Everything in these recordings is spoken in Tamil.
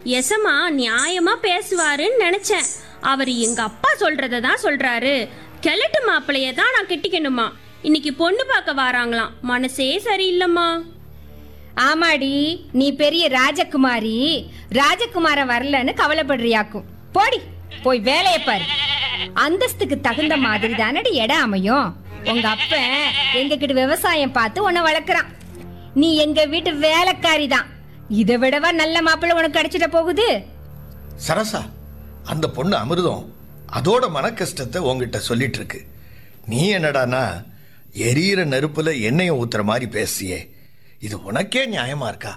எசமா நியாயமா பேசுவாருன்னு நினைச்சேன் அவர் எங்க அப்பா சொல்றத தான் சொல்றாரு கிழட்டு மாப்பிளைய தான் நான் கெட்டிக்கணுமா இன்னைக்கு பொண்ணு பார்க்க வராங்களாம் மனசே சரியில்லைம்மா ஆமாடி நீ பெரிய ராஜகுமாரி ராஜகுமார வரலன்னு கவலைப்படுறியாக்கும் போடி போய் வேலையை பாரு அந்தஸ்துக்கு தகுந்த மாதிரி தானடி இடம் அமையும் உங்க அப்ப எங்க கிட்ட விவசாயம் பார்த்து உன்னை வளர்க்குறான் நீ எங்க வீட்டு வேலைக்காரி தான் இதை விடவா நல்ல மாப்பிள்ளை உனக்கு கிடைச்சிட போகுது சரசா அந்த பொண்ணு அமிர்தம் அதோட மன கஷ்டத்தை உங்ககிட்ட சொல்லிட்டு இருக்கு நீ என்னடானா எரியிற நெருப்புல எண்ணெயை ஊத்துற மாதிரி பேசியே இது உனக்கே நியாயமா இருக்கா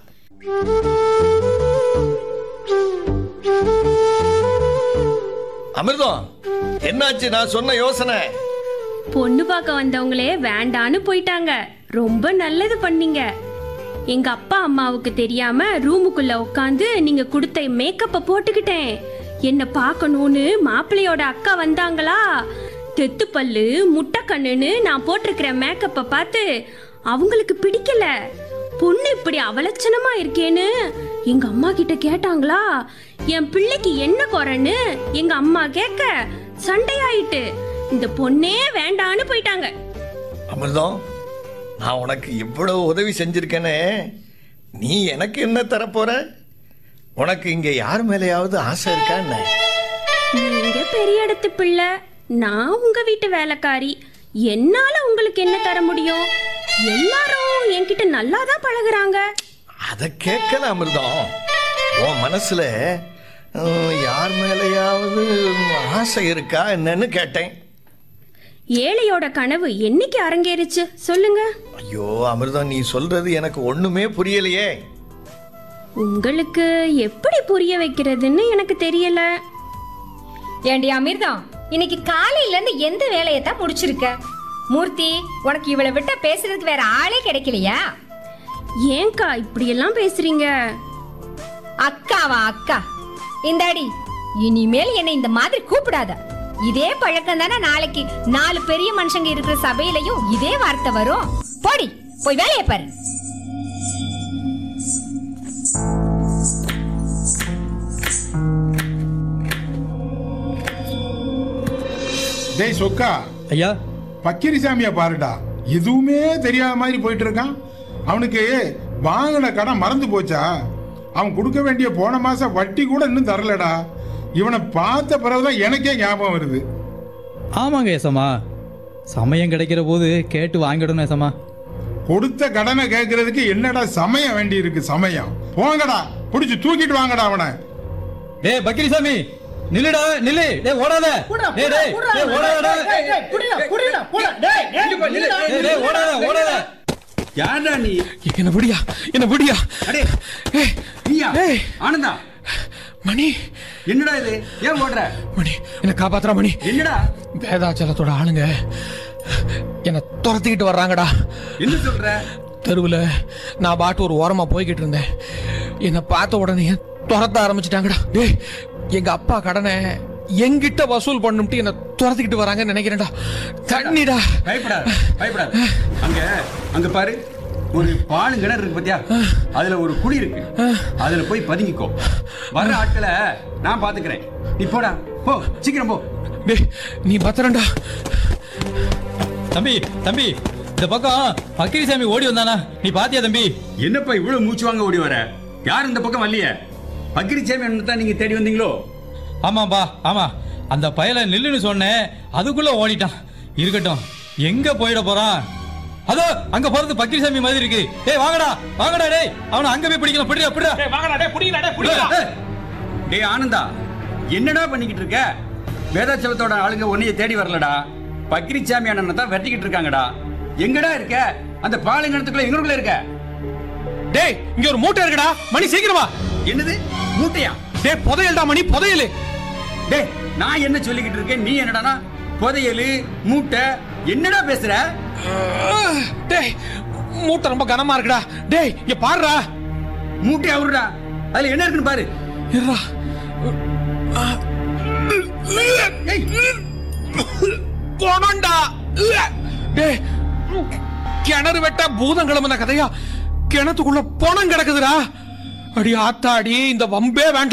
அமிர்தம் என்னாச்சு நான் சொன்ன யோசனை பொண்ணு பார்க்க வந்தவங்களே வேண்டான்னு போயிட்டாங்க ரொம்ப நல்லது பண்ணீங்க எங்க அப்பா அம்மாவுக்கு தெரியாம ரூமுக்குள்ள உட்காந்து நீங்க கொடுத்த மேக்கப்பை போட்டுக்கிட்டேன் என்ன பார்க்கணும்னு மாப்பிள்ளையோட அக்கா வந்தாங்களா தெத்து பல்லு முட்டை கண்ணுன்னு நான் போட்டிருக்கிற மேக்கப்பை பார்த்து அவங்களுக்கு பிடிக்கல பொண்ணு இப்படி அவலட்சணமா இருக்கேன்னு எங்க அம்மா கிட்ட கேட்டாங்களா என் பிள்ளைக்கு என்ன குறைன்னு எங்க அம்மா கேட்க சண்டையாயிட்டு இந்த பொண்ணே வேண்டான்னு போயிட்டாங்க அமிர்தம் நான் உனக்கு இவ்வளவு உதவி செஞ்சிருக்கேனே நீ எனக்கு என்ன தரப்போற உனக்கு இங்க யார் மேலேயாவது ஆசை இருக்கா என்ன நீங்க பெரிய இடத்து பிள்ளை நான் உங்க வீட்டு வேலைக்காரி என்னால உங்களுக்கு என்ன தர முடியும் எல்லாரும் என்கிட்ட நல்லா தான் பழகுறாங்க அதை கேட்கல அமிர்தம் உன் மனசுல அஹ், யார் மேலேயாவது ஆசை இருக்கா என்னன்னு கேட்டேன் ஏழையோட கனவு என்னைக்கு அரங்கேறுச்சு சொல்லுங்க ஐயோ அமிர்தம் நீ சொல்றது எனக்கு ஒண்ணுமே புரியலையே உங்களுக்கு எப்படி புரிய வைக்கிறதுன்னு எனக்கு தெரியல ஏண்டி அமிர்தம் இன்னைக்கு காலையில இருந்து எந்த வேலையை தான் முடிச்சிருக்க மூர்த்தி உனக்கு இவளை விட்டா பேசுறதுக்கு வேற ஆளே கிடைக்கலையா ஏன்க்கா இப்படியெல்லாம் பேசுறீங்க அக்காவா அக்கா இந்தாடி இனிமேல் என்னை இந்த மாதிரி கூப்பிடாத இதே பழக்கம் தானே நாளைக்கு நாலு பெரிய மனுஷங்க இருக்கிற சபையிலையும் இதே வார்த்தை வரும் போடி போய் வேலையை பாரு டேய் சொக்கா ஐயா பக்கிரிசாமிய பாருடா எதுவுமே தெரியாத மாதிரி போயிட்டு இருக்கான் அவனுக்கு வாங்கின கடன் மறந்து போச்சா அவன் கொடுக்க வேண்டிய போன மாசம் வட்டி கூட இன்னும் தரலடா இவனை பார்த்த பிறகுதான் எனக்கே ஞாபகம் வருது ஆமாங்க ஏசம்மா சமயம் கிடைக்கிற போது கேட்டு வாங்கிடணும் ஏசம்மா கொடுத்த கடனை கேட்கறதுக்கு என்னடா சமயம் வேண்டி இருக்கு சமயம் போங்கடா பிடிச்சு தூக்கிட்டு வாங்கடா அவனை டேய் பக்கிரிசாமி நில்லுடா நில்லு டேய் ஓடாத டேய் டேய் டேய் ஓடாதடா டேய் டேய் ஓடாத ஓடாத யாரா நீ என்ன விடியா என்ன விடியா அடே ஏய் நீயா ஏய். ஆனந்தா மணி என்னடா இது ஏன் ஓடுற மணி என்ன காப்பாத்துறா மணி என்னடா வேதாச்சலத்தோட ஆளுங்க என்ன துரத்திக்கிட்டு வர்றாங்கடா என்ன சொல்ற தெருவில் நான் பாட்டு ஒரு ஓரமா போய்கிட்டு இருந்தேன் என்னை பார்த்த உடனே துரத்த ஆரம்பிச்சிட்டாங்கடா டேய் எங்க அப்பா கடனை எங்கிட்ட வசூல் பண்ணும்ட்டு என்ன துரத்திக்கிட்டு வராங்கன்னு நினைக்கிறேன்டா தண்ணிடா பயப்படாத பயப்படாத அங்க அங்க பாரு ஒரு பாலு கிணறு இருக்கு பாத்தியா அதுல ஒரு குழி இருக்கு அதுல போய் பதுங்கிக்கோ வர்ற ஆட்களை நான் பாத்துக்கிறேன் நீ போடா போ சீக்கிரம் போ டேய் நீ பத்திரம்டா தம்பி தம்பி இந்த பக்கம் பக்கிரிசாமி ஓடி வந்தானா நீ பாத்தியா தம்பி என்னப்பா இவ்வளவு மூச்சு வாங்க ஓடி வர யார் இந்த பக்கம் வரலையே பக்கிரி சேமி தான் நீங்க தேடி வந்தீங்களோ ஆமாப்பா ஆமா அந்த பயலை நில்லுன்னு சொன்னேன் அதுக்குள்ள ஓடிட்டான் இருக்கட்டும் எங்க போயிட போறான் அதோ அங்க போறது பக்கிரிசாமி மாதிரி இருக்கு டேய் வாங்கடா வாங்கடா டேய் அவனை அங்க போய் பிடிக்கலாம் பிடிடா பிடிடா ஏய், டேய் ஆனந்தா என்னடா பண்ணிக்கிட்டு இருக்க வேதாச்சலத்தோட ஆளுங்க உன்னைய தேடி வரலடா பக்ரிச்சாமி அண்ணனை தான் வெட்டிக்கிட்டு இருக்காங்கடா எங்கடா இருக்க அந்த பாலுங்கணத்துக்குள்ள எங்களுக்குள்ள இருக்க டேய் இங்க ஒரு மூட்டை இருக்குடா மணி சீக்கிரமா என்னது மூட்டையா டேய் புதையல்டா மணி புதையல் டேய் நான் என்ன சொல்லிக்கிட்டு இருக்கேன் நீ என்னடானா புதையலு மூட்டை என்னடா பேசுற டேய் மூட்டை ரொம்ப கனமா இருக்குடா டேய் இங்க பாருடா மூட்டை அவருடா அதுல என்ன இருக்குன்னு பாரு இருடா போனண்டா டேய் கிணறு வெட்ட பூதம் கிளம்புன கதையா கிணத்துக்குள்ள பணம் கிடக்குதுடா அடி ஆத்தாடி இந்த வம்பே வேண்டாம்